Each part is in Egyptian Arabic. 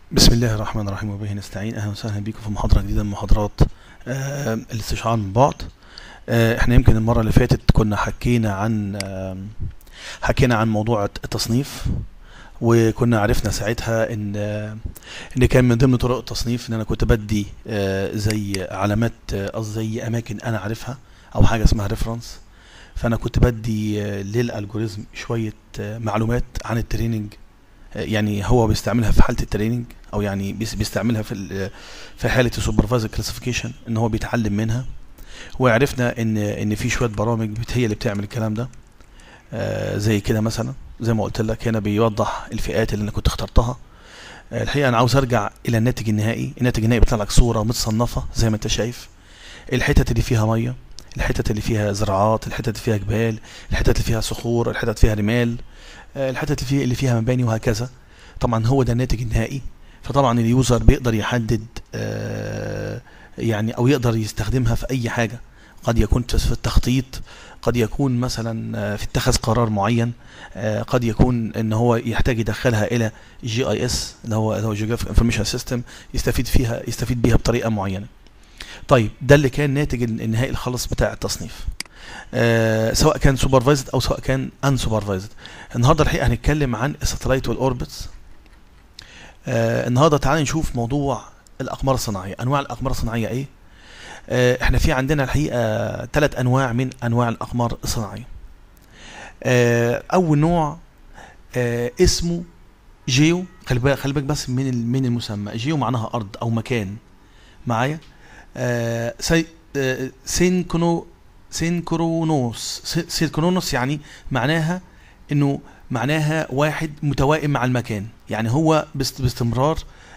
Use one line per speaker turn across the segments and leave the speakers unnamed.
بسم الله الرحمن الرحيم وبه نستعين اهلا وسهلا بكم في محاضره جديده من محاضرات آه، الاستشعار من بعد آه، احنا يمكن المره اللي فاتت كنا حكينا عن آه، حكينا عن موضوع التصنيف وكنا عرفنا ساعتها ان آه، ان كان من ضمن طرق التصنيف ان انا كنت بدي آه، زي علامات آه، قصدي زي اماكن انا عارفها او حاجه اسمها ريفرنس فانا كنت بدي آه، للالجوريزم شويه آه، معلومات عن التريننج يعني هو بيستعملها في حاله التريننج او يعني بيس- بيستعملها في ال- في حاله السوبرفايزر كلاسيفيكيشن ان هو بيتعلم منها وعرفنا ان ان في شويه برامج بت- هي اللي بتعمل الكلام ده آه، زي كده مثلا زي ما قلت لك هنا بيوضح الفئات اللي انا كنت اخترتها آه، الحقيقه انا عاوز ارجع الى الناتج النهائي الناتج النهائي بيطلع لك صوره متصنفه زي ما انت شايف الحتت اللي فيها ميه الحتت اللي فيها زراعات الحتت اللي فيها جبال الحتت اللي فيها صخور الحتت فيها رمال آه، الحتت اللي فيها اللي فيها مباني وهكذا طبعا هو ده الناتج النهائي فطبعا اليوزر بيقدر يحدد آه، يعني او يقدر يستخدمها في اي حاجه قد يكون في التخطيط قد يكون مثلا آه، في اتخاذ قرار معين آه، قد يكون ان هو يحتاج يدخلها الى جي اي اس اللي هو اللي هو جيوغرافيك انفورميشن سيستم يستفيد فيها يستفيد بيها بطريقه معينه طيب ده اللي كان ناتج النهائي الخالص بتاع التصنيف آه سواء كان سوبرفايزد او سواء كان ان سوبرفايزد النهارده الحقيقه هنتكلم عن الساتلايت والاوربتس آه النهارده تعالى نشوف موضوع الاقمار الصناعيه انواع الاقمار الصناعيه ايه آه احنا في عندنا الحقيقه ثلاث انواع من انواع الاقمار الصناعيه آه اول نوع آه اسمه جيو خلي بالك خلي بالك بس من ال- من المسمى جيو معناها ارض او مكان معايا آه سي آه سينكرو سينكرونوس سي- سينكرونوس يعني معناها انه معناها واحد متوائم مع المكان يعني هو باست- باستمرار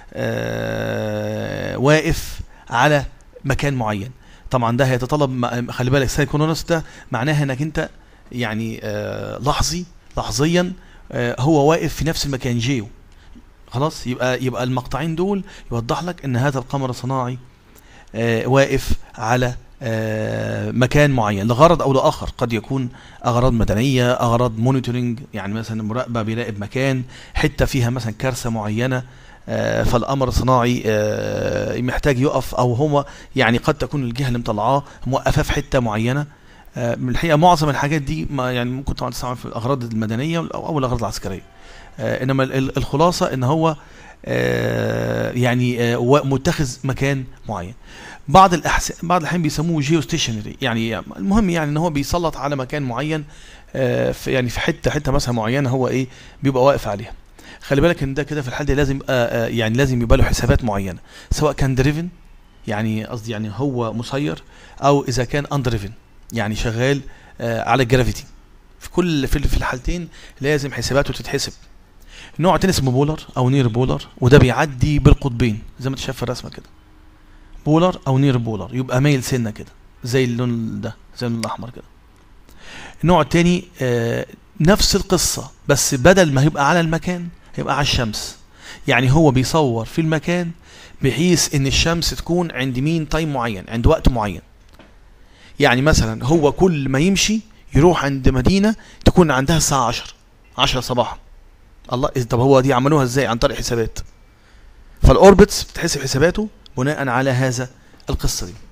آه واقف على مكان معين طبعا ده هيتطلب م- خلي بالك سينكرونوس ده معناها انك انت يعني آه لحظي لحظيا آه هو واقف في نفس المكان جيو خلاص يبقى يبقى المقطعين دول يوضح لك ان هذا القمر الصناعي آه واقف على آه مكان معين لغرض او لاخر قد يكون اغراض مدنيه اغراض مونيتورنج يعني مثلا مراقبه بيراقب مكان حته فيها مثلا كارثه معينه آه، فالقمر الصناعي آه، محتاج يقف او هو يعني قد تكون الجهه اللي مطلعاه موقفاه في حته معينه آه، من الحقيقه معظم الحاجات دي ما يعني ممكن طبعا تستعمل في الاغراض المدنيه او أو الاغراض العسكريه آه، انما ال- ال- الخلاصه ان هو آه، يعني آه، و- متخذ مكان معين بعض الأحس... بعض الاحيان بيسموه جيو ستيشنري يعني المهم يعني ان هو بيسلط على مكان معين آه، في يعني في حته حته مثلا معينه هو ايه بيبقى واقف عليها خلي بالك ان ده كده في الحال دي لازم آه، آه، يعني لازم يبقى له حسابات معينه سواء كان دريفن يعني قصدي يعني هو مسير او اذا كان اندريفن يعني شغال آه، على الجرافيتي في كل في في الحالتين لازم حساباته تتحسب نوع تاني اسمه بولر او نير بولر وده بيعدي بالقطبين زي ما انت شايف في الرسمه كده بولر او نير بولر يبقى مايل سنه كده زي اللون ده زي اللون الاحمر كده النوع التاني آه نفس القصه بس بدل ما يبقى على المكان هيبقى على الشمس يعني هو بيصور في المكان بحيث ان الشمس تكون عند مين تايم معين عند وقت معين يعني مثلا هو كل ما يمشي يروح عند مدينه تكون عندها الساعه 10 10 صباحا الله إذ- طب هو دي عملوها ازاي عن طريق حسابات فالاوربتس بتحسب حساباته بناء على هذا القصه دي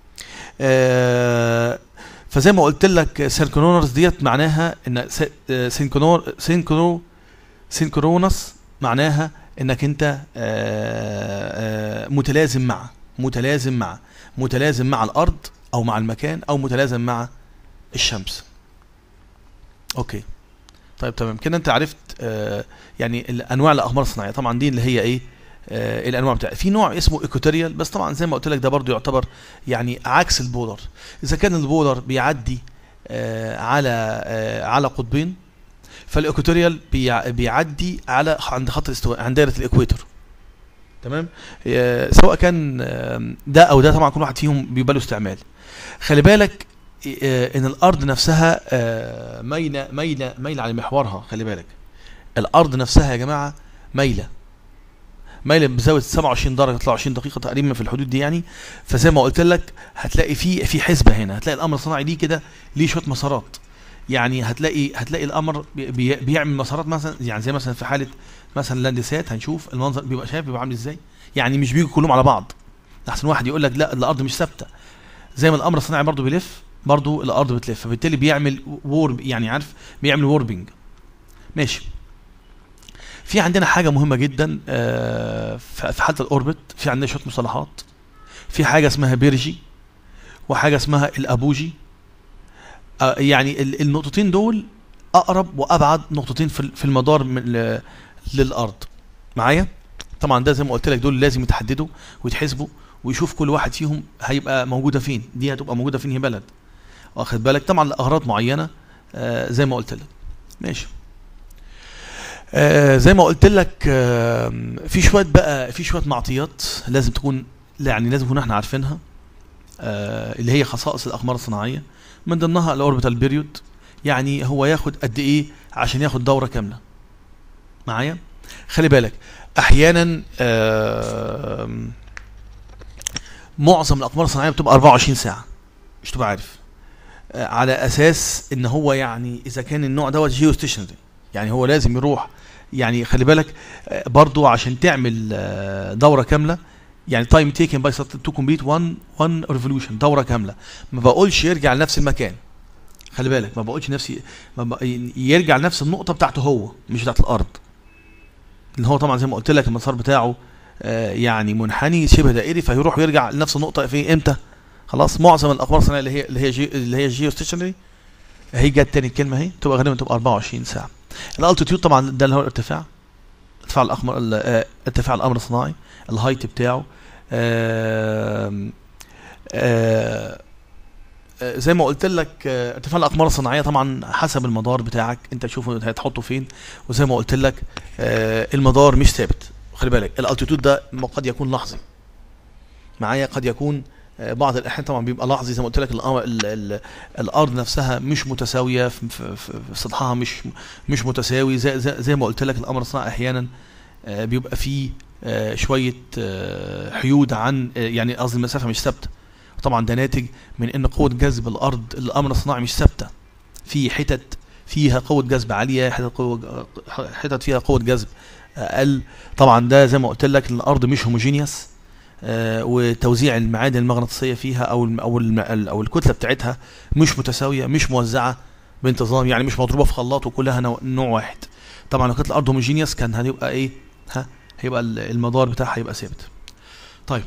آه فزي ما قلت لك سينكرونرز ديت معناها ان س- آه، سينكرونور سينكرو سينكرونس معناها انك انت آه، آه، متلازم مع متلازم مع متلازم مع الارض او مع المكان او متلازم مع الشمس اوكي طيب تمام كده انت عرفت آه، يعني ال- انواع الاقمار الصناعيه طبعا دي اللي هي ايه آه، الانواع بتاعتها في نوع اسمه ايكوتوريال بس طبعا زي ما قلت لك ده برضو يعتبر يعني عكس البولر اذا كان البولر بيعدي آه، على آه، على قطبين فالايكوتوريال بيع- بيعدي على عند خط الاستواء عند دايره الاكويتور تمام آه، سواء كان آه، ده او ده طبعا كل واحد فيهم بيبقى له استعمال خلي بالك آه، ان الارض نفسها آه، مايله مايله مايله على محورها خلي بالك الارض نفسها يا جماعه مايله مايله بزاويه 27 درجه 23 دقيقه تقريبا في الحدود دي يعني فزي ما قلت لك هتلاقي في في حسبه هنا هتلاقي الامر الصناعي دي كده ليه شويه مسارات يعني هتلاقي هتلاقي القمر بي- بي- بيعمل مسارات مثلا يعني زي مثلا في حاله مثلا لاندسات هنشوف المنظر بيبقى شايف بيبقى عامل ازاي يعني مش بيجوا كلهم على بعض احسن واحد يقول لك لا الارض مش ثابته زي ما القمر الصناعي برضو بيلف برضو الارض بتلف فبالتالي بيعمل وورب يعني عارف بيعمل ووربنج ماشي في عندنا حاجه مهمه جدا آه، في في حاله الاوربت في عندنا شويه مصطلحات في حاجه اسمها بيرجي وحاجه اسمها الابوجي آه، يعني ال- النقطتين دول اقرب وابعد نقطتين في ال- في المدار من ل- للارض معايا طبعا ده زي ما قلت لك دول لازم يتحددوا ويتحسبوا ويشوف كل واحد فيهم هيبقى موجوده فين دي هتبقى موجوده فين هي بلد واخد بالك طبعا لاغراض معينه آه زي ما قلت لك ماشي آه زي ما قلت لك آه في شويه بقى في شويه معطيات لازم تكون يعني لازم نكون احنا عارفينها آه اللي هي خصائص الاقمار الصناعيه من ضمنها الاوربيتال بيريود يعني هو ياخد قد ايه عشان ياخد دوره كامله معايا خلي بالك احيانا آم، معظم الاقمار الصناعيه بتبقى 24 ساعه مش تبقى عارف آه، على اساس ان هو يعني اذا كان النوع دوت جيو ستيشنري يعني هو لازم يروح يعني خلي بالك آه، برضو عشان تعمل آه، دوره كامله يعني تايم تيكن باي تو كومبليت 1 1 ريفولوشن دوره كامله ما بقولش يرجع لنفس المكان خلي بالك ما بقولش نفسي ما بق... يرجع لنفس النقطه بتاعته هو مش بتاعت الارض اللي هو طبعا زي ما قلت لك المسار بتاعه آه، يعني منحني شبه دائري فيروح ويرجع لنفس النقطه في امتى خلاص معظم الاقمار الصناعيه اللي هي اللي هي جي اللي هي جيو ستيشنري هي جت تاني الكلمه اهي تبقى غالبا تبقى 24 ساعه الالتيتيود طبعا ده اللي هو الارتفاع ارتفاع الاقمار ال- آه، ارتفاع القمر الصناعي الهايت بتاعه آم، آه، آه، زي ما قلت لك آه، ارتفاع الاقمار الصناعيه طبعا حسب المدار بتاعك انت تشوفه هتحطه فين وزي ما قلت لك آه، المدار مش ثابت خلي بالك الالتيتود ده قد يكون لحظي معايا قد يكون آه، بعض الاحيان طبعا بيبقى لحظي زي ما قلت لك الأم- ال- ال- الارض نفسها مش متساويه في, في, في في سطحها مش مش متساوي زي, زي, زي ما قلت لك القمر الصناعي احيانا آه، بيبقى فيه آه، شويه آه، حيود عن آه، يعني قصدي المسافه مش ثابته طبعا ده ناتج من ان قوه جذب الارض القمر الصناعي مش ثابته في حتت فيها قوه جذب عاليه حتت قوه حتت فيها قوه جذب اقل طبعا ده زي ما قلت لك إن الارض مش هوموجينيوس آه، وتوزيع المعادن المغناطيسيه فيها او الم او الم او الكتله بتاعتها مش متساويه مش موزعه بانتظام يعني مش مضروبه في خلاط وكلها نوع, نوع واحد طبعا لو كانت الارض هوموجينيوس كان هيبقى ايه ها هيبقى ال- المدار بتاعها هيبقى ثابت طيب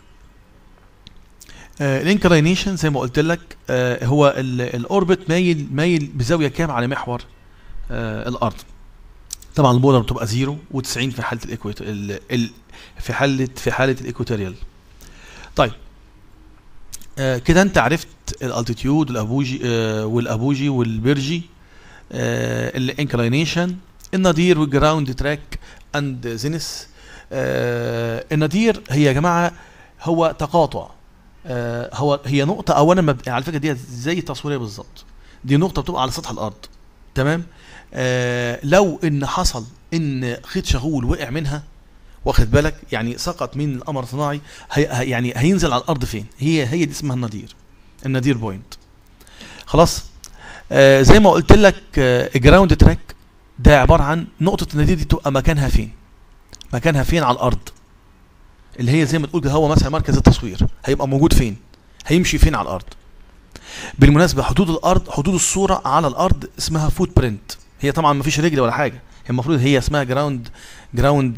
الانكلاينيشن زي ما قلت لك آه، هو الاوربت مايل مايل بزاويه كام على محور آه، الارض طبعا البولر بتبقى زيرو و90 في حاله الايكويت ال- ال- في حاله في حاله الايكوتوريال طيب آه كده انت عرفت الالتيتيود والابوجي آه والابوجي والبرجي آه الانكلاينيشن النادير والجراوند تراك اند زينس آه النادير هي يا جماعه هو تقاطع آه هو هي نقطه اولا مب... على فكره دي زي التصويريه بالظبط دي نقطه بتبقى على سطح الارض تمام آه لو ان حصل ان خيط شغول وقع منها واخد بالك يعني سقط من القمر الصناعي هي هي- يعني هينزل على الارض فين هي هي دي اسمها النادير النادير بوينت خلاص آه زي ما قلت لك آه الجراوند تراك ده عباره عن نقطه النادير دي تبقى مكانها فين مكانها فين على الارض اللي هي زي ما تقول كده هو مثلا مركز التصوير هيبقى موجود فين هيمشي فين على الارض بالمناسبه حدود الارض حدود الصوره على الارض اسمها فوت برنت هي طبعا ما فيش رجل ولا حاجه هي المفروض هي اسمها جراوند جراوند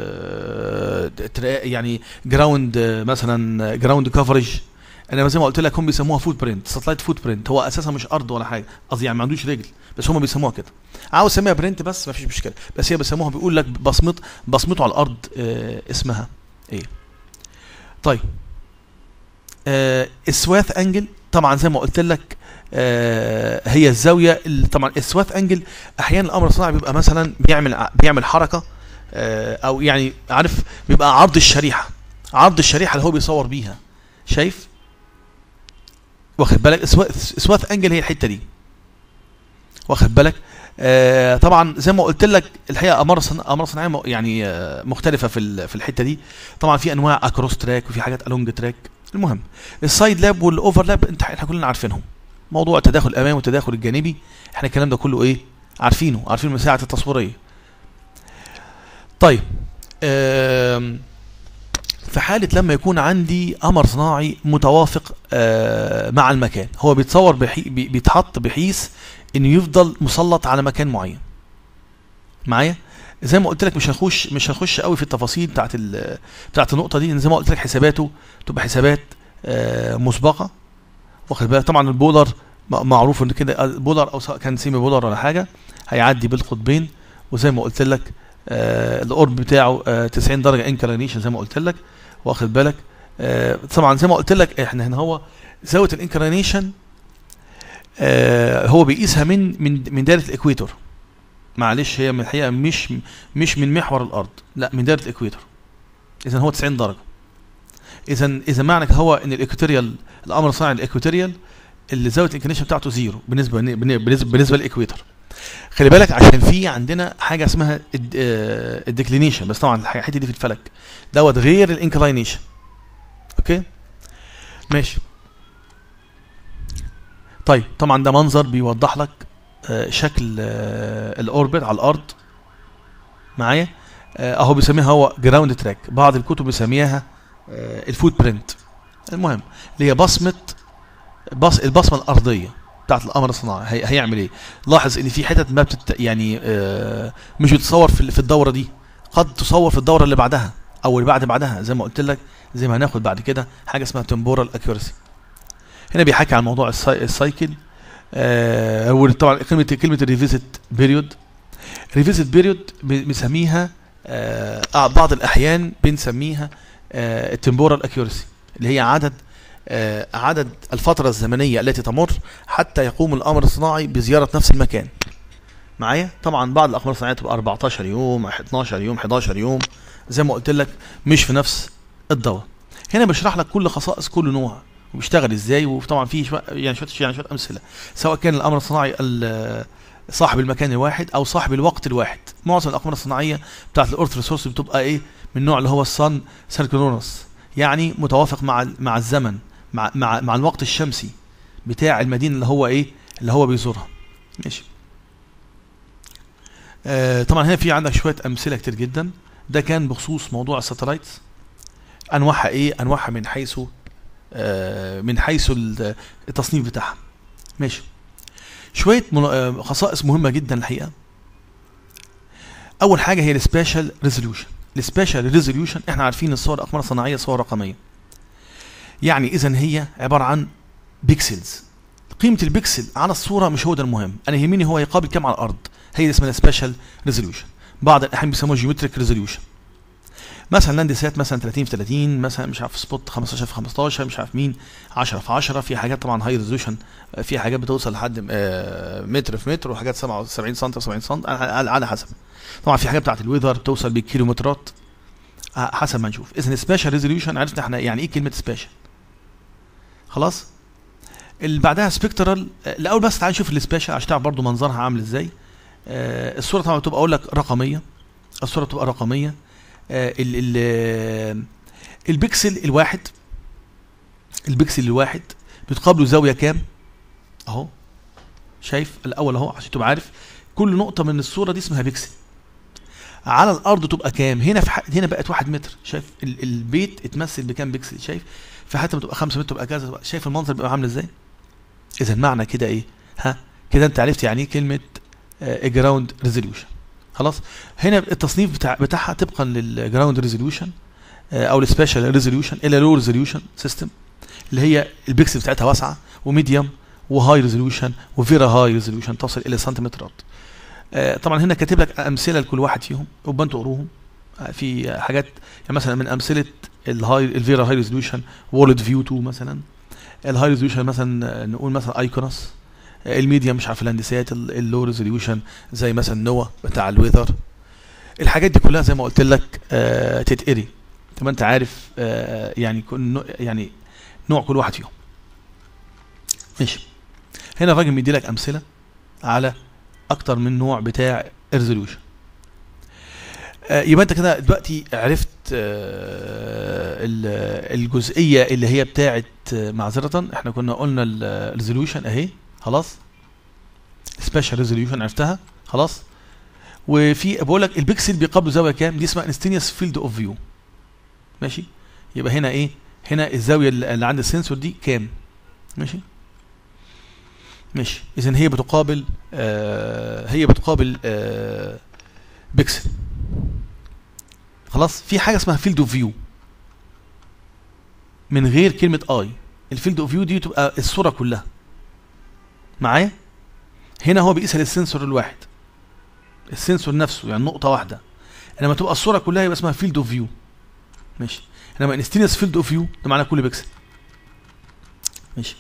يعني جراوند مثلا جراوند كفرج انا زي ما قلت لك هم بيسموها فوت برنت ساتلايت فوت برنت هو اساسا مش ارض ولا حاجه قصدي يعني ما عندوش رجل بس هم بيسموها كده عاوز تسميها برنت بس ما فيش مشكله بس هي بيسموها بيقول لك بصمت بصمته على الارض آه، اسمها ايه طيب آه السواث انجل طبعا زي ما قلت لك آه هي الزاويه اللي طبعا السواث انجل احيانا الامر الصناعي بيبقى مثلا بيعمل ع- بيعمل حركه آه او يعني عارف بيبقى عرض الشريحه عرض الشريحه اللي هو بيصور بيها شايف واخد بالك سواث انجل هي الحته دي واخد بالك آه طبعا زي ما قلت لك الحقيقه اقمار صن- اقمار صناعيه م- يعني آه مختلفه في ال- في الحته دي طبعا في انواع اكروس تراك وفي حاجات الونج تراك المهم السايد لاب والاوفر لاب انت احنا كلنا عارفينهم موضوع التداخل الامامي والتداخل الجانبي احنا الكلام ده كله ايه عارفينه عارفين مساحه التصويريه طيب آم، في حالة لما يكون عندي قمر صناعي متوافق آه، مع المكان هو بيتصور بحي... بي- بيتحط بحيث انه يفضل مسلط على مكان معين معايا زي ما قلت لك مش هنخش مش هنخش قوي في التفاصيل بتاعت ال... بتاعت النقطه دي لان زي ما قلت لك حساباته تبقى حسابات آه، مسبقه واخد بالك طبعا البولر م- معروف ان كده بولر او سواء كان سيمي بولر ولا حاجه هيعدي بالقطبين وزي ما قلت لك آه القرب بتاعه آه 90 درجه انكلينيشن زي ما قلت لك واخد بالك آه طبعا زي ما قلت لك احنا هنا هو زاويه الانكلينيشن آه هو بيقيسها من من من دايره الاكويتور معلش هي من الحقيقه مش مش من محور الارض لا من دايره الاكويتور اذا هو 90 درجه اذا اذا معنى كده هو ان الاكواتوريال الامر الصناعي الاكواتوريال اللي زاويه الانكلينيشن بتاعته زيرو بالنسبه بالنسبه بالنسبه للاكويتور خلي بالك عشان في عندنا حاجه اسمها الديكلينيشن بس طبعا الحته دي في الفلك دوت غير الانكلاينيشن اوكي ماشي طيب طبعا ده منظر بيوضح لك آه، شكل آه، الاوربت على الارض معايا آه، اهو بيسميها هو جراوند تراك بعض الكتب بيسميها الفوت برنت المهم اللي هي بصمه بص البصمه الارضيه بتاعت القمر الصناعي هي هيعمل ايه لاحظ ان في حتت ما بتت يعني آه مش بتصور في في الدوره دي قد تصور في الدوره اللي بعدها او اللي بعد بعدها زي ما قلت لك زي ما هناخد بعد كده حاجه اسمها تمبورال اكيورسي هنا بيحكي عن موضوع الساي السايكل آه وطبعا كلمه كلمه الريفيزيت بيريود ريفيزيت بيريود بنسميها آه بعض الاحيان بنسميها آه التمبورال اكيورسي اللي هي عدد آه عدد الفترة الزمنية التي تمر حتى يقوم الأمر الصناعي بزيارة نفس المكان معايا طبعا بعض الأقمار الصناعية تبقى 14 يوم 12 يوم 11 يوم زي ما قلت لك مش في نفس الدورة هنا بشرح لك كل خصائص كل نوع وبيشتغل ازاي وطبعا في شوية يعني شوية يعني شوية أمثلة سواء كان الأمر الصناعي صاحب المكان الواحد أو صاحب الوقت الواحد معظم الأقمار الصناعية بتاعت الأورث ريسورس بتبقى إيه من النوع اللي هو الصن سيركلونس يعني متوافق مع مع الزمن مع مع مع الوقت الشمسي بتاع المدينه اللي هو ايه اللي هو بيزورها ماشي آه طبعا هنا في عندك شويه امثله كتير جدا ده كان بخصوص موضوع الساتلايتس انواعها ايه انواعها من حيث آه من حيث التصنيف بتاعها ماشي شويه آه خصائص مهمه جدا الحقيقه اول حاجه هي السبيشال ريزوليوشن السبيشال ريزوليوشن احنا عارفين الصور الاقمار الصناعيه صور رقميه يعني اذا هي عباره عن بيكسلز قيمه البيكسل على الصوره مش هو ده المهم انا يهمني هو يقابل كام على الارض هي اللي اسمها سبيشال ريزوليوشن بعض الاحيان بيسموها جيومتريك ريزوليوشن مثلا لاندسات مثلا 30 في 30 مثلا مش عارف سبوت 15 في 15 مش عارف مين 10 في 10 في حاجات طبعا هاي ريزوليوشن في حاجات بتوصل لحد متر في متر وحاجات 77 سم في 70 سم على حسب طبعا في حاجات بتاعت الويذر بتوصل بالكيلومترات حسب ما نشوف اذا سبيشال ريزوليوشن عرفنا احنا يعني ايه كلمه سبيشال خلاص اللي بعدها سبكترال الاول بس تعال نشوف السبيشال عشان تعرف برضه منظرها عامل ازاي آه الصوره طبعا بتبقى اقول لك رقميه الصوره بتبقى رقميه آه ال ال البكسل الواحد البكسل الواحد بتقابله زاويه كام اهو شايف الاول اهو عشان تبقى عارف كل نقطه من الصوره دي اسمها بكسل على الارض تبقى كام هنا في هنا بقت واحد متر شايف ال البيت اتمثل بكام بكسل شايف في حتى بتبقى 5 متر تبقى كذا شايف المنظر بيبقى عامل ازاي اذا معنى كده ايه ها كده انت عرفت يعني ايه كلمه جراوند ريزوليوشن خلاص هنا التصنيف بتاع بتاعها طبقا للجراوند ريزوليوشن او السبيشال ريزوليوشن الى لو ريزوليوشن سيستم اللي هي البكسل بتاعتها واسعه وميديوم وهاي ريزوليوشن وفيرا هاي ريزوليوشن تصل الى سنتيمترات طبعا هنا كاتب لك امثله لكل واحد فيهم يبقى انتوا قروهم في حاجات يعني مثلا من امثله الهاي الفيرا هاي ريزوليوشن وورلد فيو 2 مثلا الهاي ريزوليوشن مثلا نقول مثلا ايكونس الميديا مش عارف الهندسات اللو ريزوليوشن زي مثلا نوا بتاع الويذر الحاجات دي كلها زي ما قلت لك آه تتقري تبقى انت عارف آه يعني كل يعني نوع كل واحد فيهم ماشي هنا الراجل مدي لك امثله على اكتر من نوع بتاع ريزوليوشن آه يبقى انت كده دلوقتي عرفت آه، ال- الجزئيه اللي هي بتاعه آه، معذره احنا كنا قلنا الريزوليوشن اهي خلاص سبيشال ريزوليوشن عرفتها خلاص وفي بقول لك البكسل بيقابله زاويه كام دي اسمها انستينيوس فيلد اوف فيو ماشي يبقى هنا ايه هنا الزاويه اللي اللي عند السنسور دي كام ماشي ماشي اذا هي بتقابل آه هي بتقابل آه بكسل خلاص في حاجه اسمها فيلد اوف فيو من غير كلمه اي الفيلد اوف فيو دي تبقى الصوره كلها معايا هنا هو بيقيسها للسنسور الواحد السنسور نفسه يعني نقطه واحده انما تبقى الصوره كلها يبقى اسمها فيلد اوف فيو ماشي انما انستينس فيلد اوف فيو ده معناه كل بيكسل ماشي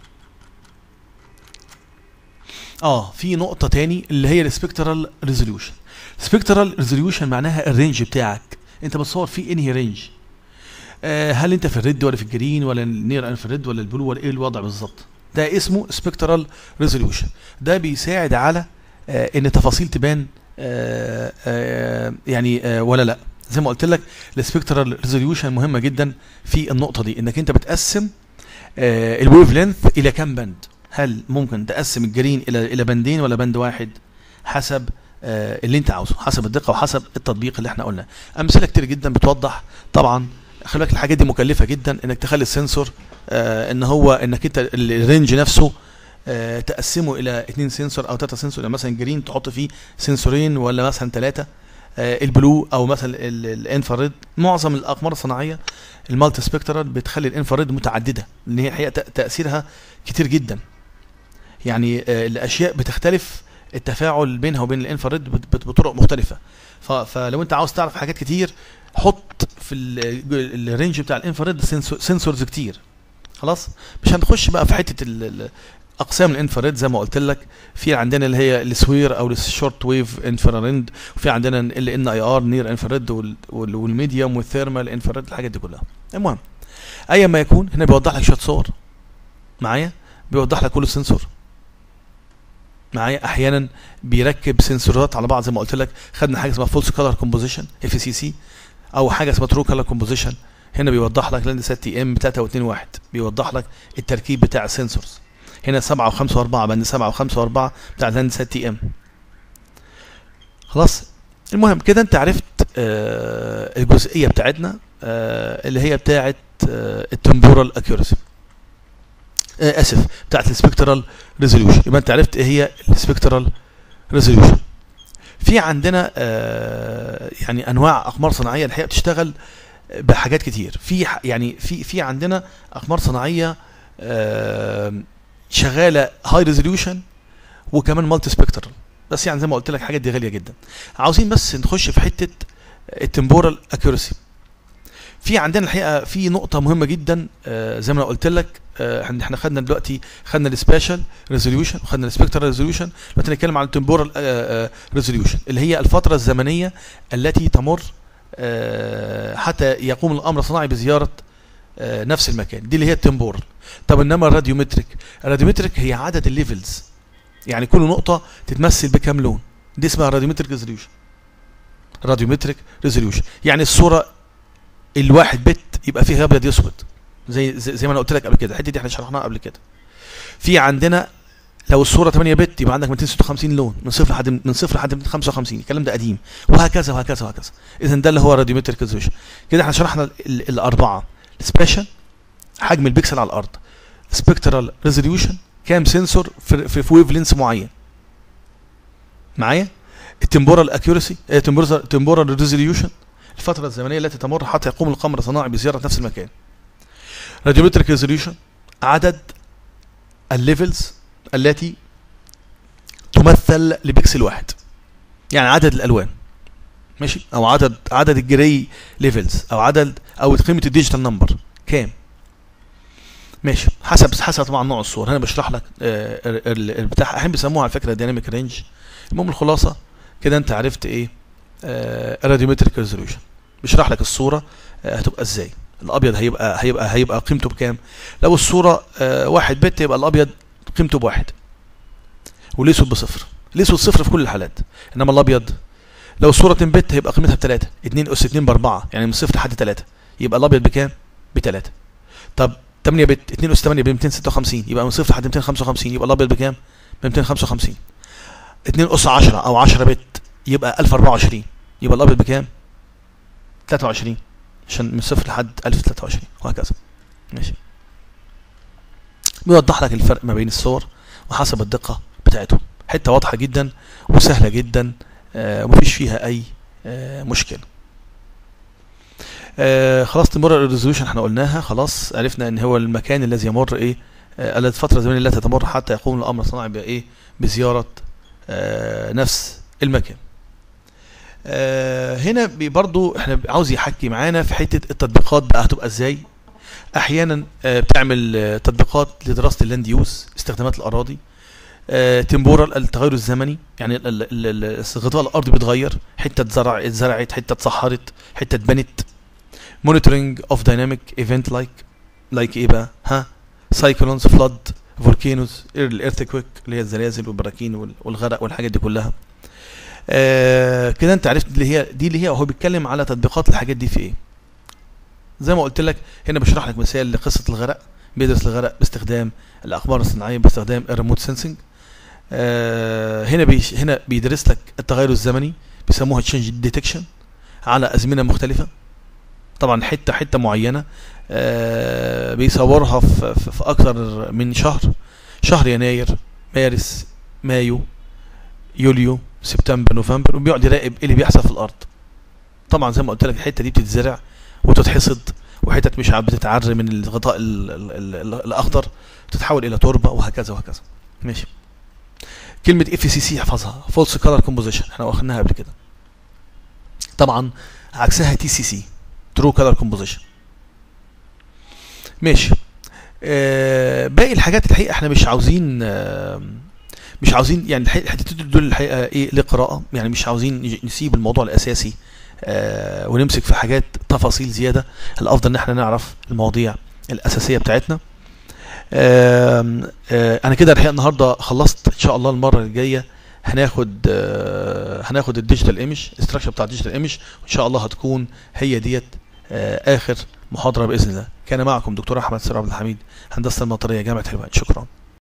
اه في نقطة تاني اللي هي السبكترال ريزوليوشن سبكترال ريزوليوشن معناها الرينج بتاعك انت بتصور فيه انهي رينج آه هل انت في الريد ولا في الجرين ولا النير انفريد ولا البلو ولا ايه الوضع بالظبط ده اسمه سبكترال ريزوليوشن ده بيساعد على آه ان التفاصيل تبان آه آه يعني آه ولا لا زي ما قلت لك السبكترال ريزوليوشن مهمه جدا في النقطه دي انك انت بتقسم آه الويف لينث الى كام بند هل ممكن تقسم الجرين الى الى بندين ولا بند واحد حسب آه اللي انت عاوزه حسب الدقه وحسب التطبيق اللي احنا قلنا امثله كتير جدا بتوضح طبعا خلي بالك الحاجات دي مكلفه جدا انك تخلي السنسور آه ان هو انك انت ال- الرينج نفسه آه تقسمه الى اثنين سنسور او ثلاثه سنسور يعني مثلا جرين تحط فيه سنسورين ولا مثلا ثلاثه آه البلو او مثلا ال- الانفراد معظم الاقمار الصناعيه المالتي سبكترال بتخلي الانفراد متعدده لان هي الحقيقه تأ- تاثيرها كتير جدا يعني آه الاشياء بتختلف التفاعل بينها وبين الانفراد بت- بت- بطرق مختلفه ف- فلو انت عاوز تعرف حاجات كتير حط في ال- الرينج بتاع الانفراد سنسو- سنسورز كتير خلاص مش هنخش بقى في حته ال- ال- اقسام الانفراد زي ما قلت لك في عندنا اللي هي السوير او الشورت ويف انفراريد وفي عندنا ال ان اي ار نير انفراد والميديوم والثيرمال انفراد الحاجات دي كلها المهم ايا ما يكون هنا بيوضح لك شويه صور معايا بيوضح لك كل السنسور معايا احيانا بيركب سنسورات على بعض زي ما قلت لك خدنا حاجه اسمها فولس كولر كومبوزيشن اف سي سي او حاجه اسمها ترو كولر كومبوزيشن هنا بيوضح لك لاند 6 تي ام 3 و2 1 بيوضح لك التركيب بتاع السنسورز هنا 7 و5 و4 بند 7 و5 و4 بتاع لاند 6 تي ام خلاص المهم كده انت عرفت آه الجزئيه بتاعتنا آه اللي هي بتاعت آه التمبورال اكيورسي آه اسف بتاعت السبكترال ريزوليوشن يبقى انت عرفت ايه هي السبكترال ريزوليوشن في عندنا آه يعني انواع اقمار صناعيه الحقيقه بتشتغل بحاجات كتير في ح- يعني في في عندنا اقمار صناعيه آه شغاله هاي ريزوليوشن وكمان مالتي سبكترال بس يعني زي ما قلت لك الحاجات دي غاليه جدا عاوزين بس نخش في حته التمبورال اكيورسي في عندنا الحقيقه في نقطه مهمه جدا آه زي ما أنا قلت لك آه، احنا احنا خدنا دلوقتي خدنا السبيشال ريزوليوشن وخدنا السبكترال ريزوليوشن دلوقتي نتكلم عن التمبورال ريزوليوشن اللي هي الفتره الزمنيه التي تمر آه، حتى يقوم الامر الصناعي بزياره آه، نفس المكان دي اللي هي التمبورال طب انما الراديومتريك الراديومتريك هي عدد الليفلز يعني كل نقطه تتمثل بكام لون دي اسمها راديومتريك ريزوليوشن راديومتريك ريزوليوشن يعني الصوره الواحد بت يبقى فيها ابيض اسود زي زي زي ما انا قلت لك قبل كده الحته دي احنا شرحناها قبل كده في عندنا لو الصوره 8 بت يبقى عندك 256 لون من صفر لحد من صفر لحد 255 الكلام ده قديم وهكذا وهكذا وهكذا اذا ده اللي هو راديومتريك ريزوليوشن كده احنا شرحنا ال- ال- الاربعه سبيشال حجم البكسل على الارض سبكترال ريزوليوشن كام سنسور في في, في ويف لينس معين معايا التمبورال اكيورسي تمبورال ريزوليوشن الفتره الزمنيه التي تمر حتى يقوم القمر الصناعي بزياره نفس المكان راديومتريك ريزوليوشن عدد الليفلز التي تمثل لبكسل واحد يعني عدد الالوان ماشي او عدد عدد الجري ليفلز او عدد او قيمه الديجيتال نمبر كام ماشي حسب حسب طبعا نوع الصور هنا بشرح لك آه، ال- ال- البتاع احيانا بيسموها على فكره دايناميك رينج المهم الخلاصه كده انت عرفت ايه راديومتريك ريزوليوشن بيشرح لك الصوره آه، هتبقى ازاي الابيض هيبقى هيبقى هيبقى قيمته بكام لو الصوره آه، واحد بت يبقى الابيض قيمته بواحد والاسود بصفر الاسود صفر في كل الحالات انما الابيض لو الصوره 2 بت هيبقى قيمتها ب 3 2 اس 2 ب 4 يعني من صفر لحد 3 يبقى الابيض بكام ب 3 طب 8 بت 2 اس 8 ب 256 يبقى من صفر لحد 255 يبقى الابيض بكام ب 255 2 اس 10 او 10 بت يبقى 1024 يبقى الابيض بكام 23 عشان من صفر لحد 1023 وهكذا ماشي بيوضح لك الفرق ما بين الصور وحسب الدقة بتاعتهم حتة واضحة جدا وسهلة جدا آه ومفيش فيها أي آه مشكلة آه خلاص تمر الريزولوشن احنا قلناها خلاص عرفنا ان هو المكان الذي يمر ايه آه الفترة الزمنية التي تمر حتى يقوم الأمر الصناعي بإيه بزيارة آه نفس المكان آه هنا بي- برضو احنا عاوز يحكي معانا في حته التطبيقات بقى هتبقى ازاي احيانا آه بتعمل آه تطبيقات لدراسه اللاند يوز استخدامات الاراضي آه تمبورال التغير الزمني يعني ال- ال- ال- ال- الغطاء الارضي بيتغير حته اتزرع اتزرعت حته اتصحرت حته اتبنت مونيتورنج اوف دايناميك ايفنت لايك لايك ايه بقى ها سايكلونز فلود فولكينوز الايرثكويك اللي هي الزلازل والبراكين وال- والغرق والحاجات دي كلها آه كده انت عرفت اللي هي دي اللي هي هو بيتكلم على تطبيقات الحاجات دي في ايه زي ما قلت لك هنا بشرح لك مثال لقصه الغرق بيدرس الغرق باستخدام الاقمار الصناعيه باستخدام الريموت سensing آه هنا بيش هنا بيدرس لك التغير الزمني بيسموها تشينج ديتكشن على ازمنه مختلفه طبعا حته حته معينه آه بيصورها في, في, في اكثر من شهر شهر يناير مارس مايو يوليو سبتمبر نوفمبر وبيقعد يراقب ايه اللي بيحصل في الارض طبعا زي ما قلت لك الحته دي بتتزرع وتتحصد وحتت مش عم بتتعر من الغطاء ال ال ال ال الاخضر تتحول الى تربه وهكذا وهكذا ماشي كلمه اف سي سي احفظها فولس كلر كومبوزيشن احنا واخدناها قبل كده طبعا عكسها تي سي سي ترو كلر كومبوزيشن ماشي آه باقي الحاجات الحقيقه احنا مش عاوزين آه مش عاوزين يعني الحقيقة- الحتتين دول الحقيقه ايه لقراءه يعني مش عاوزين نج- نسيب الموضوع الاساسي آه ونمسك في حاجات تفاصيل زياده الافضل ان احنا نعرف المواضيع الاساسيه بتاعتنا آم، آه انا كده الحقيقه النهارده خلصت ان شاء الله المره الجايه هناخد آه هناخد الديجيتال ايمج الاستراكشر بتاع الديجيتال ايمج وان شاء الله هتكون هي ديت آه اخر محاضره باذن الله كان معكم دكتور احمد سير عبد الحميد هندسه المطريه جامعه حلوان شكرا